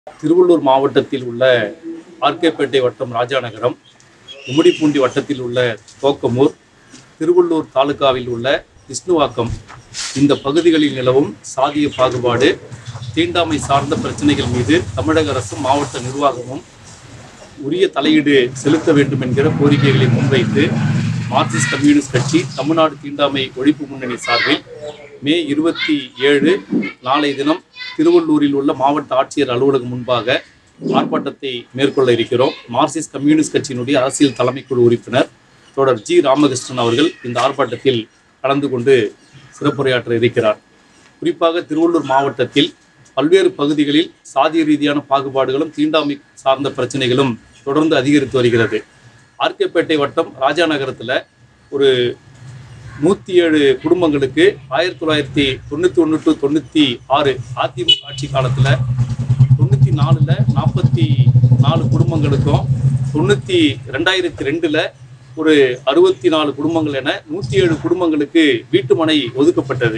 திருவள்ளூர் மாவட்டத்தில் உள்ள ஆர்கேப்பேட்டை வட்டம் ராஜாநகரம் கும்மிடிப்பூண்டி வட்டத்தில் உள்ள தோக்கமூர் திருவள்ளூர் தாலுகாவில் உள்ள விஷ்ணுவாக்கம் இந்த பகுதிகளில் நிலவும் சாதிய பாகுபாடு தீண்டாமை சார்ந்த பிரச்சனைகள் மீது தமிழக அரசும் மாவட்ட நிர்வாகமும் உரிய தலையீடு செலுத்த வேண்டும் என்கிற கோரிக்கைகளை முன்வைத்து மார்க்சிஸ்ட் கம்யூனிஸ்ட் கட்சி தமிழ்நாடு தீண்டாமை ஒழிப்பு முன்னணி சார்பில் மே இருபத்தி ஏழு நாளை தினம் திருவள்ளூரில் உள்ள மாவட்ட ஆட்சியர் அலுவலகம் முன்பாக ஆர்ப்பாட்டத்தை மேற்கொள்ள இருக்கிறோம் மார்க்சிஸ்ட் கம்யூனிஸ்ட் கட்சியினுடைய அரசியல் தலைமைக்குழு உறுப்பினர் தொடர் ஜி ராமகிருஷ்ணன் அவர்கள் இந்த ஆர்ப்பாட்டத்தில் கலந்து கொண்டு சிறப்புரையாற்ற இருக்கிறார் குறிப்பாக திருவள்ளூர் மாவட்டத்தில் பல்வேறு பகுதிகளில் சாதிய ரீதியான பாகுபாடுகளும் தீண்டாமை சார்ந்த பிரச்சனைகளும் தொடர்ந்து அதிகரித்து வருகிறது ஆர்கேப்பேட்டை வட்டம் ராஜா நகரத்தில் ஒரு நூற்றி ஏழு குடும்பங்களுக்கு ஆயிரத்தி தொள்ளாயிரத்தி தொண்ணூற்றி ஒன்று டு தொண்ணூற்றி ஆறு அதிமுக ஆட்சி காலத்தில் தொண்ணூற்றி நாலில் நாற்பத்தி நாலு குடும்பங்களுக்கும் தொண்ணூற்றி ரெண்டாயிரத்தி ரெண்டில் ஒரு அறுபத்தி நாலு குடும்பங்கள் என நூற்றி ஏழு குடும்பங்களுக்கு வீட்டுமனை ஒதுக்கப்பட்டது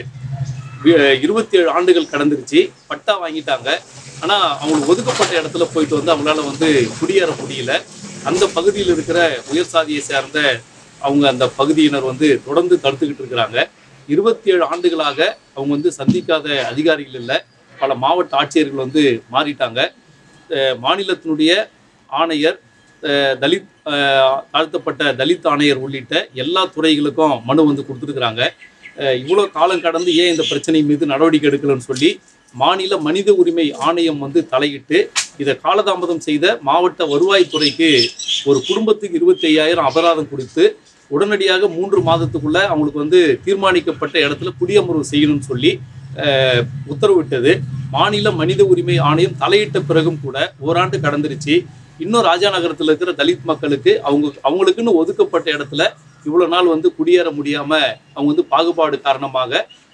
இருபத்தி ஏழு ஆண்டுகள் கடந்துருச்சு பட்டா வாங்கிட்டாங்க ஆனால் அவங்களுக்கு ஒதுக்கப்பட்ட இடத்துல போயிட்டு வந்து அவங்களால வந்து குடியேற முடியல அந்த பகுதியில் இருக்கிற உயர் சாதியை சேர்ந்த அவங்க அந்த பகுதியினர் வந்து தொடர்ந்து தடுத்துக்கிட்டு இருக்கிறாங்க இருபத்தி ஏழு ஆண்டுகளாக அவங்க வந்து சந்திக்காத அதிகாரிகள் இல்லை பல மாவட்ட ஆட்சியர்கள் வந்து மாறிட்டாங்க அஹ் மாநிலத்தினுடைய ஆணையர் அஹ் தலித் அஹ் தாழ்த்தப்பட்ட தலித் ஆணையர் உள்ளிட்ட எல்லா துறைகளுக்கும் மனு வந்து கொடுத்துருக்குறாங்க அஹ் இவ்வளோ காலம் கடந்து ஏன் இந்த பிரச்சனை மீது நடவடிக்கை எடுக்கலன்னு சொல்லி மாநில மனித உரிமை ஆணையம் வந்து தலையிட்டு இதை காலதாமதம் செய்த மாவட்ட வருவாய்த்துறைக்கு ஒரு குடும்பத்துக்கு இருபத்தி ஐயாயிரம் அபராதம் கொடுத்து உடனடியாக மூன்று மாதத்துக்குள்ள அவங்களுக்கு வந்து தீர்மானிக்கப்பட்ட இடத்துல குடியமர்வு செய்யணும்னு சொல்லி அஹ், உத்தரவிட்டது மாநில மனித உரிமை ஆணையம் தலையிட்ட பிறகும் கூட ஓராண்டு கடந்துருச்சு இன்னும் ராஜா நகரத்தில் இருக்கிற தலித் மக்களுக்கு அவங்க அவங்களுக்குன்னு ஒதுக்கப்பட்ட இடத்துல இவ்வளோ நாள் வந்து குடியேற முடியாம அவங்க வந்து பாகுபாடு காரணமாக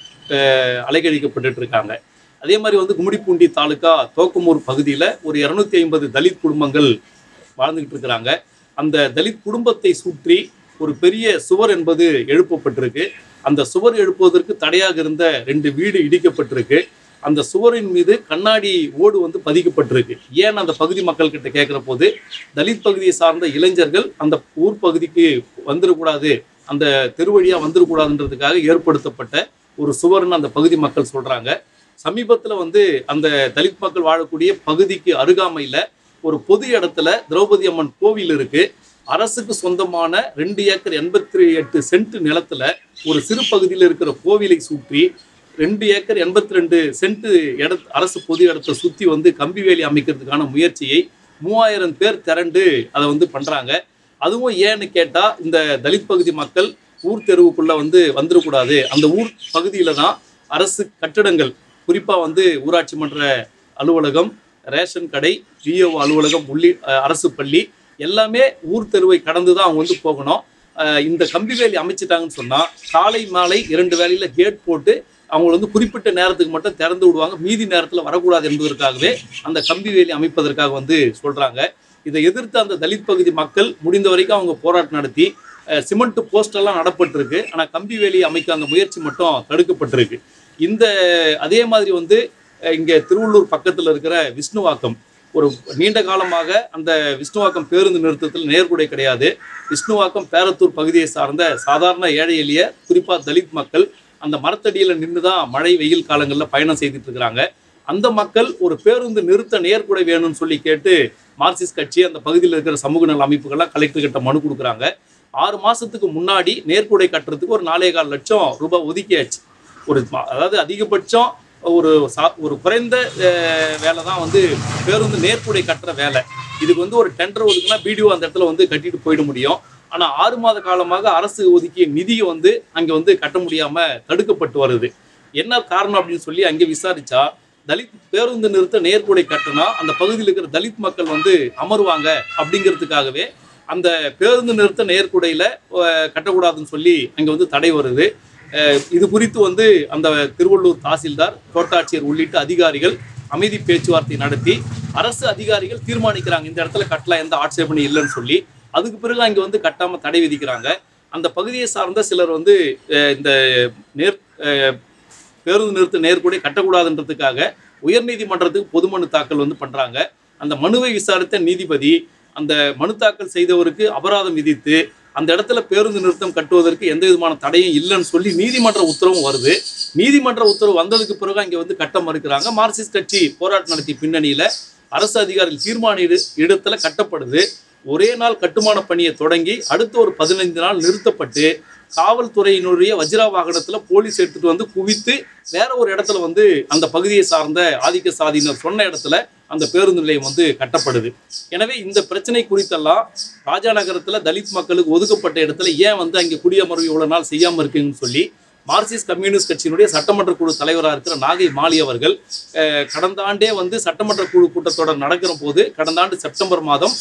அஹ், அலைக்கழிக்கப்பட்டுட்டு இருக்காங்க அதே மாதிரி வந்து கும்மிடிப்பூண்டி தாலுகா தோக்கமூர் பகுதியில் ஒரு இரநூத்தி ஐம்பது தலித் குடும்பங்கள் வாழ்ந்துகிட்டு இருக்கிறாங்க அந்த தலித் குடும்பத்தை சுற்றி ஒரு பெரிய சுவர் என்பது எழுப்பப்பட்டிருக்கு அந்த சுவர் எழுப்புவதற்கு தடையாக இருந்த ரெண்டு வீடு இடிக்கப்பட்டிருக்கு அந்த சுவரின் மீது கண்ணாடி ஓடு வந்து பதிக்கப்பட்டிருக்கு ஏன் அந்த பகுதி மக்கள் கிட்ட கேட்குற போது தலித் பகுதியை சார்ந்த இளைஞர்கள் அந்த ஊர் பகுதிக்கு வந்துடக்கூடாது அந்த தெருவழியா வந்துடக்கூடாதுன்றதுக்காக ஏற்படுத்தப்பட்ட ஒரு சுவர்னு அந்த பகுதி மக்கள் சொல்றாங்க சமீபத்துல வந்து அந்த தலித் மக்கள் வாழக்கூடிய பகுதிக்கு அருகாமையில ஒரு பொது இடத்துல திரௌபதி அம்மன் கோவில் இருக்கு அரசுக்கு சொந்தமான ரெண்டு ஏக்கர் எண்பத்தி எட்டு சென்ட் நிலத்துல ஒரு சிறு பகுதியில் இருக்கிற கோவிலை சுற்றி ரெண்டு ஏக்கர் எண்பத்தி ரெண்டு சென்ட் இட அரசு பொது இடத்தை சுத்தி வந்து கம்பி வேலி அமைக்கிறதுக்கான முயற்சியை மூவாயிரம் பேர் திரண்டு அதை வந்து பண்றாங்க அதுவும் ஏன்னு கேட்டா இந்த தலித் பகுதி மக்கள் ஊர் தெருவுக்குள்ள வந்து வந்துடக்கூடாது அந்த ஊர் பகுதியில தான் அரசு கட்டிடங்கள் குறிப்பா வந்து ஊராட்சி மன்ற அலுவலகம் ரேஷன் கடை விஓ அலுவலகம் உள்ளி அஹ் அரசு பள்ளி எல்லாமே ஊர் தெருவை கடந்து தான் அவங்க வந்து போகணும் அஹ் இந்த கம்பி வேலி அமைச்சிட்டாங்கன்னு சொன்னா காலை மாலை இரண்டு வேலையில கேட் போட்டு அவங்க வந்து குறிப்பிட்ட நேரத்துக்கு மட்டும் திறந்து விடுவாங்க மீதி நேரத்தில் வரக்கூடாது என்பதற்காகவே அந்த கம்பி வேலி அமைப்பதற்காக வந்து சொல்றாங்க இதை எதிர்த்து அந்த தலித் பகுதி மக்கள் முடிந்த வரைக்கும் அவங்க போராட்டம் நடத்தி அஹ், சிமெண்ட் போஸ்ட் எல்லாம் நடப்பட்டிருக்கு ஆனால் கம்பி வேலி அமைக்க அந்த முயற்சி மட்டும் தடுக்கப்பட்டிருக்கு இந்த அதே மாதிரி வந்து அஹ், இங்க திருவள்ளூர் பக்கத்தில் இருக்கிற விஷ்ணுவாக்கம் ஒரு நீண்ட காலமாக அந்த விஷ்ணுவாக்கம் பேருந்து நிறுத்தத்தில் நேர்குடை கிடையாது விஷ்ணுவாக்கம் பேரத்தூர் பகுதியை சார்ந்த சாதாரண ஏழை எளிய குறிப்பா தலித் மக்கள் அந்த மரத்தடியில நின்று தான் மழை வெயில் காலங்களில் பயணம் செய்துட்டு இருக்கிறாங்க அந்த மக்கள் ஒரு பேருந்து நிறுத்த நேர்குடை வேணும்னு சொல்லி கேட்டு மார்க்சிஸ்ட் கட்சி அந்த பகுதியில் இருக்கிற சமூக நல அமைப்புகள்லாம் கலெக்டர் கிட்ட மனு கொடுக்குறாங்க ஆறு மாசத்துக்கு முன்னாடி நேர்குடை கட்டுறதுக்கு ஒரு நாலே கால் லட்சம் ரூபாய் ஒதுக்கியாச்சு ஒரு ம- அதாவது அதிகபட்சம் ஒரு சா ஒரு குறைந்த அஹ், வேலை தான் வந்து பேருந்து நேர்குடை கட்டுற வேலை இதுக்கு வந்து ஒரு டெண்டர் ஒதுக்குனா பிடிஓ அந்த இடத்துல வந்து கட்டிட்டு போயிட முடியும் ஆனா ஆறு மாத காலமாக அரசு ஒதுக்கிய நிதியை வந்து அங்க வந்து கட்ட முடியாம தடுக்கப்பட்டு வருது என்ன காரணம் அப்படின்னு சொல்லி அங்கே விசாரிச்சா தலித் பேருந்து நிறுத்த நேர்கூடை கட்டினா அந்த பகுதியில் இருக்கிற தலித் மக்கள் வந்து அமருவாங்க அப்படிங்கிறதுக்காகவே அந்த பேருந்து நிறுத்த நேர்குடையில அஹ், கட்டக்கூடாதுன்னு சொல்லி அங்கே வந்து தடை வருது அஹ், இது குறித்து வந்து அந்த திருவள்ளூர் தாசில்தார் கோட்டாட்சியர் உள்ளிட்ட அதிகாரிகள் அமைதி பேச்சுவார்த்தை நடத்தி அரசு அதிகாரிகள் தீர்மானிக்கிறாங்க இந்த இடத்துல கட்டலாம் எந்த ஆட்சேபனை இல்லைன்னு சொல்லி அதுக்கு பிறகு அங்கே வந்து கட்டாம தடை விதிக்கிறாங்க அந்த பகுதியை சார்ந்த சிலர் வந்து அஹ், இந்த நேர் அஹ், பேருந்து நிறுத்த நேர்கூடை கட்டக்கூடாதுன்றதுக்காக உயர்நீதிமன்றத்துக்கு பொது மனு தாக்கல் வந்து பண்றாங்க அந்த மனுவை விசாரித்த நீதிபதி அந்த மனு தாக்கல் செய்தவருக்கு அபராதம் விதித்து அந்த இடத்துல பேருந்து நிறுத்தம் கட்டுவதற்கு எந்த விதமான தடையும் இல்லைன்னு சொல்லி நீதிமன்ற உத்தரவும் வருது நீதிமன்ற உத்தரவு வந்ததுக்கு பிறகு அங்கே வந்து கட்ட மறுக்கிறாங்க மார்க்சிஸ்ட் கட்சி போராட்டம் நடத்திய பின்னணியில அரசு அதிகாரிகள் தீர்மான இடு இடத்துல கட்டப்படுது ஒரே நாள் கட்டுமான பணியை தொடங்கி அடுத்த ஒரு பதினைந்து நாள் நிறுத்தப்பட்டு காவல்துறையினுடைய வஜ்ரா வாகனத்துல போலீஸ் எடுத்துட்டு வந்து குவித்து வேற ஒரு இடத்துல வந்து அந்த பகுதியை சார்ந்த ஆதிக்க சாதியினர் சொன்ன இடத்துல அந்த பேருந்து நிலையம் வந்து கட்டப்படுது எனவே இந்த பிரச்சனை குறித்தெல்லாம் ராஜா நகரத்துல தலித் மக்களுக்கு ஒதுக்கப்பட்ட இடத்துல ஏன் வந்து அங்கே குடியமர்வு இவ்வளவு நாள் செய்யாம இருக்குன்னு சொல்லி மார்க்சிஸ்ட் கம்யூனிஸ்ட் கட்சியினுடைய சட்டமன்ற குழு தலைவராக இருக்கிற நாகை மாலி அவர்கள் அஹ், கடந்த ஆண்டே வந்து சட்டமன்ற குழு கூட்டத்தொடர் நடக்கிற போது கடந்த ஆண்டு செப்டம்பர் மாதம்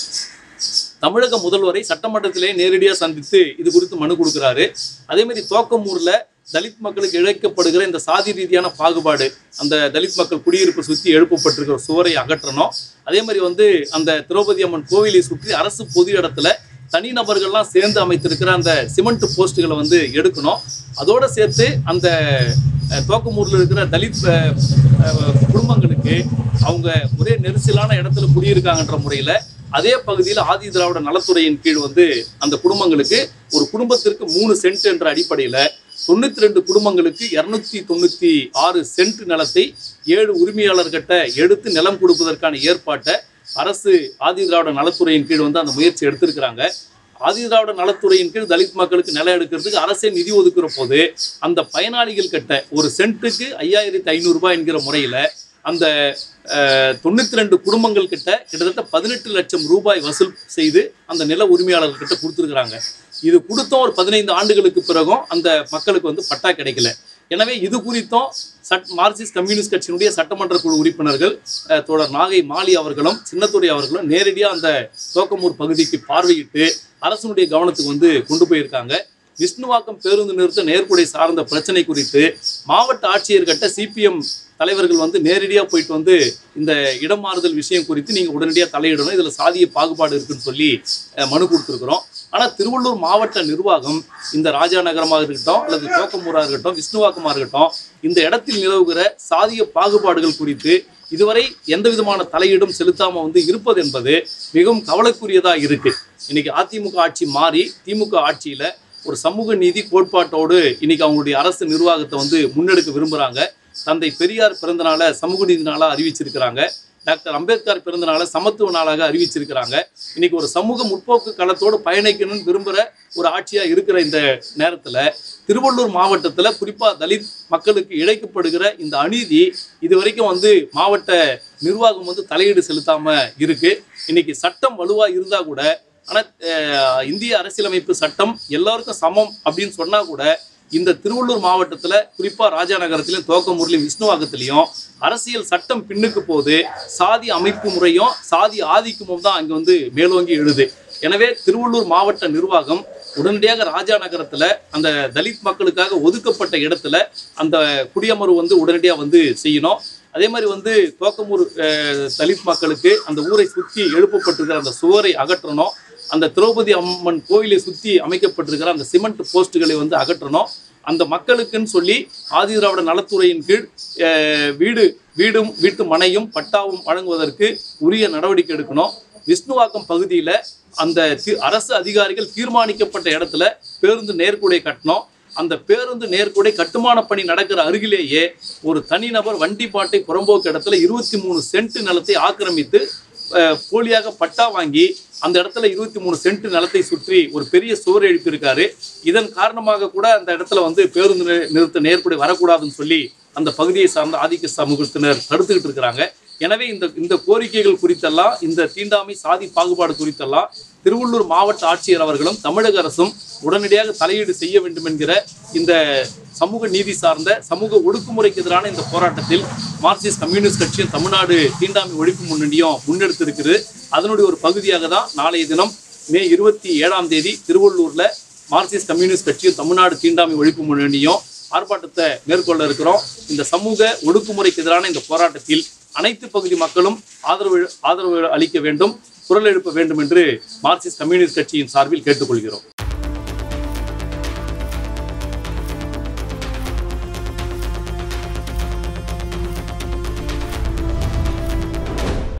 தமிழக முதல்வரை சட்டமன்றத்திலே நேரடியாக சந்தித்து இது குறித்து மனு கொடுக்குறாரு அதே மாதிரி தோக்கமூர்ல தலித் மக்களுக்கு இழைக்கப்படுகிற இந்த சாதி ரீதியான பாகுபாடு அந்த தலித் மக்கள் குடியிருப்பு சுற்றி எழுப்பப்பட்டிருக்கிற சுவரை அகற்றணும் அதே மாதிரி வந்து அந்த திரௌபதி அம்மன் கோவிலை சுற்றி அரசு பொது இடத்துல தனிநபர்கள்லாம் சேர்ந்து அமைத்திருக்கிற அந்த சிமெண்ட் போஸ்ட்டுகளை வந்து எடுக்கணும் அதோட சேர்த்து அந்த அஹ், தோக்கமூர்ல இருக்கிற தலித் அஹ், அஹ், குடும்பங்களுக்கு அவங்க ஒரே நெரிசலான இடத்துல குடியிருக்காங்கன்ற முறையில அதே பகுதியில் ஆதி திராவிட நலத்துறையின் கீழ் வந்து அந்த குடும்பங்களுக்கு ஒரு குடும்பத்திற்கு மூணு சென்ட் என்ற அடிப்படையில் தொண்ணூத்தி ரெண்டு குடும்பங்களுக்கு இருநூத்தி தொண்ணூத்தி ஆறு சென்ட் நிலத்தை ஏழு உரிமையாளர்கிட்ட எடுத்து நிலம் கொடுப்பதற்கான ஏற்பாட்டை அரசு ஆதி திராவிட நலத்துறையின் கீழ் வந்து அந்த முயற்சி எடுத்திருக்கிறாங்க ஆதி திராவிட நலத்துறையின் கீழ் தலித் மக்களுக்கு நிலம் எடுக்கிறதுக்கு அரசே நிதி ஒதுக்குற போது அந்த பயனாளிகள் கிட்ட ஒரு சென்ட்டுக்கு ஐயாயிரத்தி ஐநூறு ரூபாய் என்கிற முறையில அந்த தொண்ணூத்தி ரெண்டு குடும்பங்கள் கிட்ட கிட்டத்தட்ட பதினெட்டு லட்சம் ரூபாய் வசூல் செய்து அந்த நில உரிமையாளர்கள் கிட்ட கொடுத்துருக்குறாங்க இது கொடுத்தோம் ஒரு பதினைந்து ஆண்டுகளுக்கு பிறகும் அந்த மக்களுக்கு வந்து பட்டா கிடைக்கல எனவே இது குறித்தும் சட் மார்க்சிஸ்ட் கம்யூனிஸ்ட் கட்சியினுடைய சட்டமன்ற குழு உறுப்பினர்கள் அஹ், தோழர் நாகை மாலி அவர்களும் சின்னத்துறை அவர்களும் நேரடியாக அந்த தோக்கமூர் பகுதிக்கு பார்வையிட்டு அரசனுடைய கவனத்துக்கு வந்து கொண்டு போயிருக்காங்க விஷ்ணுவாக்கம் பேருந்து நிறுத்த நேர்குடை சார்ந்த பிரச்சனை குறித்து மாவட்ட ஆட்சியர்கிட்ட சிபிஎம் தலைவர்கள் வந்து நேரடியாக போயிட்டு வந்து இந்த இடம் மாறுதல் விஷயம் குறித்து நீங்கள் உடனடியாக தலையிடணும் இதில் சாதிய பாகுபாடு இருக்குன்னு சொல்லி அஹ், மனு கொடுத்துருக்குறோம் ஆனால் திருவள்ளூர் மாவட்ட நிர்வாகம் இந்த ராஜா நகரமாக இருக்கட்டும் அல்லது தோக்கமூராக இருக்கட்டும் விஷ்ணுவாக்கமாக இருக்கட்டும் இந்த இடத்தில் நிலவுகிற சாதிய பாகுபாடுகள் குறித்து இதுவரை எந்த விதமான தலையீடும் செலுத்தாம வந்து இருப்பது என்பது மிகவும் கவலைக்குரியதா இருக்கு இன்னைக்கு அதிமுக ஆட்சி மாறி திமுக ஆட்சியில ஒரு சமூக நீதி கோட்பாட்டோடு இன்னைக்கு அவங்களுடைய அரசு நிர்வாகத்தை வந்து முன்னெடுக்க விரும்புறாங்க தந்தை பெரியார் பிறந்த நாளை சமூக நீதி நாளா அறிவிச்சிருக்கிறாங்க டாக்டர் அம்பேத்கர் பிறந்த நாளை சமத்துவ நாளாக அறிவிச்சிருக்கிறாங்க இன்னைக்கு ஒரு சமூக முற்போக்கு களத்தோடு பயணிக்கணும்னு விரும்புகிற ஒரு ஆட்சியா இருக்கிற இந்த நேரத்துல திருவள்ளூர் மாவட்டத்துல குறிப்பா தலித் மக்களுக்கு இழைக்கப்படுகிற இந்த அநீதி இது வரைக்கும் வந்து மாவட்ட நிர்வாகம் வந்து தலையீடு செலுத்தாம இருக்கு இன்னைக்கு சட்டம் வலுவா இருந்தா கூட ஆனா அஹ், இந்திய அரசியலமைப்பு சட்டம் எல்லாருக்கும் சமம் அப்படின்னு சொன்னா கூட இந்த திருவள்ளூர் மாவட்டத்துல குறிப்பா ராஜாநகரத்திலும் தோக்கமூர்லையும் விஷ்ணுவாக்கத்திலையும் அரசியல் சட்டம் பின்னுக்கு போது சாதி அமைப்பு முறையும் சாதி ஆதிக்கமும் தான் அங்க வந்து மேலோங்கி எழுது எனவே திருவள்ளூர் மாவட்ட நிர்வாகம் உடனடியாக ராஜா நகரத்துல அந்த தலித் மக்களுக்காக ஒதுக்கப்பட்ட இடத்துல அந்த குடியமர்வு வந்து உடனடியாக வந்து செய்யணும் அதே மாதிரி வந்து தோக்கமூர் அஹ், தலித் மக்களுக்கு அந்த ஊரை சுற்றி எழுப்பப்பட்டிருக்கிற அந்த சுவரை அகற்றணும் அந்த திரௌபதி அம்மன் கோயிலை சுற்றி அமைக்கப்பட்டிருக்கிற அந்த சிமெண்ட் போஸ்ட்டுகளை வந்து அகற்றணும் அந்த மக்களுக்குன்னு சொல்லி ஆதி திராவிட நலத்துறையின் கீழ் அஹ், வீடு வீடும் வீட்டு மனையும் பட்டாவும் வழங்குவதற்கு உரிய நடவடிக்கை எடுக்கணும் விஷ்ணுவாக்கம் பகுதியில் அந்த தி- அரசு அதிகாரிகள் தீர்மானிக்கப்பட்ட இடத்துல பேருந்து நேர்கூடை கட்டணும் அந்த பேருந்து நேர்கூடை கட்டுமான பணி நடக்கிற அருகிலேயே ஒரு தனிநபர் வண்டி பாட்டை புறம்போக்கு இடத்துல இருபத்தி மூணு சென்ட் நிலத்தை ஆக்கிரமித்து அஹ், போலியாக பட்டா வாங்கி அந்த இடத்துல இருபத்தி மூணு சென்ட் நிலத்தை சுற்றி ஒரு பெரிய சுவர் எழுப்பியிருக்காரு இதன் காரணமாக கூட அந்த இடத்துல வந்து பேருந்து நி- நிறுத்த நேர்கூடை வரக்கூடாதுன்னு சொல்லி அந்த பகுதியை சார்ந்த ஆதிக்க சமூகத்தினர் தடுத்துக்கிட்டு இருக்கிறாங்க எனவே இந்த இந்த கோரிக்கைகள் குறித்தெல்லாம் இந்த தீண்டாமை சாதி பாகுபாடு குறித்தெல்லாம் திருவள்ளூர் மாவட்ட ஆட்சியர் அவர்களும் தமிழக அரசும் உடனடியாக தலையீடு செய்ய வேண்டும் என்கிற இந்த சமூக நீதி சார்ந்த சமூக ஒடுக்குமுறைக்கு எதிரான இந்த போராட்டத்தில் மார்க்சிஸ்ட் கம்யூனிஸ்ட் கட்சியும் தமிழ்நாடு தீண்டாமை ஒழிப்பு முன்னணியும் முன்னெடுத்திருக்குது அதனுடைய ஒரு பகுதியாக தான் நாளைய தினம் மே இருபத்தி ஏழாம் தேதி திருவள்ளூர்ல மார்க்சிஸ்ட் கம்யூனிஸ்ட் கட்சியும் தமிழ்நாடு தீண்டாமை ஒழிப்பு முன்னணியும் ஆர்ப்பாட்டத்தை மேற்கொள்ள இருக்கிறோம் இந்த சமூக ஒடுக்குமுறைக்கு எதிரான இந்த போராட்டத்தில் அனைத்து பகுதி மக்களும் ஆதரவு ஆதரவு அளிக்க வேண்டும் குரல் எழுப்ப வேண்டும் என்று மார்க்சிஸ்ட் கம்யூனிஸ்ட் கட்சியின் சார்பில் கேட்டுக்கொள்கிறோம்